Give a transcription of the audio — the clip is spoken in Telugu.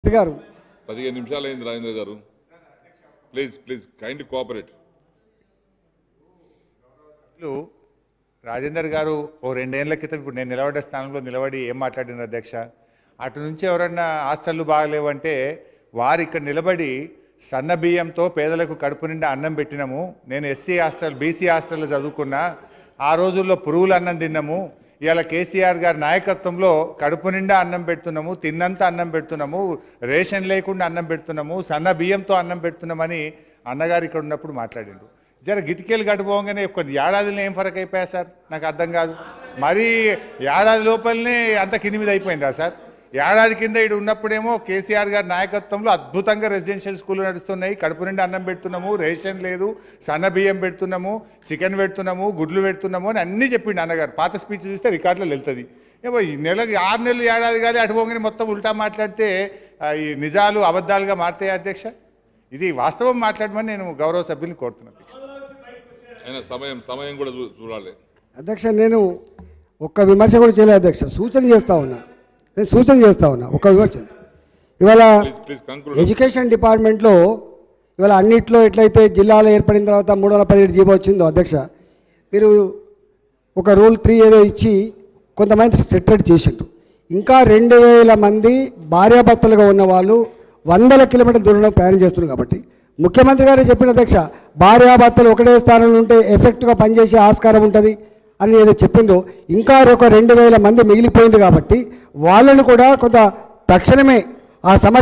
గారు పదిహేను నిమిషాలు అయింది రాజేంద్ర గారు ప్లీజ్ ప్లీజ్ కైండ్ కోఆపరేట్ ఇప్పుడు రాజేందర్ గారు ఓ రెండేళ్ల క్రితం ఇప్పుడు నేను నిలబడే స్థానంలో నిలబడి ఏం మాట్లాడిన అధ్యక్ష అటు నుంచి ఎవరన్నా హాస్టళ్ళు బాగలేవంటే వారు ఇక్కడ నిలబడి సన్న బియ్యంతో పేదలకు కడుపు నిండా అన్నం పెట్టినాము నేను ఎస్సీ హాస్టల్ బీసీ హాస్టల్లో చదువుకున్నా ఆ రోజుల్లో పురుగులు అన్నం తిన్నాము ఇవాళ కేసీఆర్ గారి నాయకత్వంలో కడుపు నిండా అన్నం పెడుతున్నాము తిన్నంత అన్నం పెడుతున్నాము రేషన్ లేకుండా అన్నం పెడుతున్నాము సన్న బియ్యంతో అన్నం పెడుతున్నామని అన్నగారు ఇక్కడ ఉన్నప్పుడు మాట్లాడిండు జర గిటికేలు గడిపోగానే కొన్ని ఏడాదిలో ఏం ఫరక్ అయిపోయా సార్ నాకు అర్థం కాదు మరీ ఏడాది లోపలనే అంత కింది మీద అయిపోయిందా సార్ ఏడాది కింద ఇటు ఉన్నప్పుడేమో కేసీఆర్ గారి నాయకత్వంలో అద్భుతంగా రెసిడెన్షియల్ స్కూళ్ళు నడుస్తున్నాయి కడుపు నిండా అన్నం పెడుతున్నాము రేషన్ లేదు సన్న బియ్యం పెడుతున్నాము చికెన్ పెడుతున్నాము గుడ్లు పెడుతున్నాము అని అన్నీ చెప్పిండు అన్నగారు పాత స్పీచ్ చూస్తే రికార్డులో వెళ్తుంది ఏమో ఈ నెలకి ఆరు నెలలు ఏడాది కానీ అటు పోగానే మొత్తం ఉల్టా మాట్లాడితే ఆ, ఈ నిజాలు అబద్ధాలుగా మారుతాయి అధ్యక్ష ఇది వాస్తవం మాట్లాడమని నేను గౌరవ సభ్యుల్ని కోరుతున్నాను అధ్యక్ష అయినా సమయం సమయం కూడా చూ- చూడాలి అధ్యక్ష నేను ఒక్క విమర్శ కూడా చేయలేదు అధ్యక్ష సూచన చేస్తా ఉన్నా నేను సూచన చేస్తా ఉన్నా ఒక్క విమర్శ ఇవాళ ప్లీజ్ ప్లీజ్ కంక్లూడ్ ఎడ్యుకేషన్ డిపార్ట్మెంట్లో ఇవాళ అన్నిట్లో ఎట్లయితే జిల్లాలో ఏర్పడిన తర్వాత మూడు వందల పదిహేడు జీవో వచ్చిందో అధ్యక్ష మీరు ఒక రూల్ త్రీ ఏదో ఇచ్చి కొంతమంది సెటరేట్ చేసిండ్రు ఇంకా రెండు వేల మంది భార్యాభర్తలుగా ఉన్న వాళ్ళు వందల కిలోమీటర్ల దూరంలో ప్రయాణం చేస్తున్నారు కాబట్టి ముఖ్యమంత్రి గారు చెప్పిన అధ్యక్ష భార్యాభర్తలు ఒకటే స్థానంలో ఉంటే ఎఫెక్ట్గా పనిచేసే ఆస్కారం ఉంటుంది అని ఏదో చెప్పిందో ఇంకా ఒక రెండు వేల మంది మిగిలిపోయింది కాబట్టి వాళ్ళను కూడా కొంత తక్షణమే ఆ సమస్య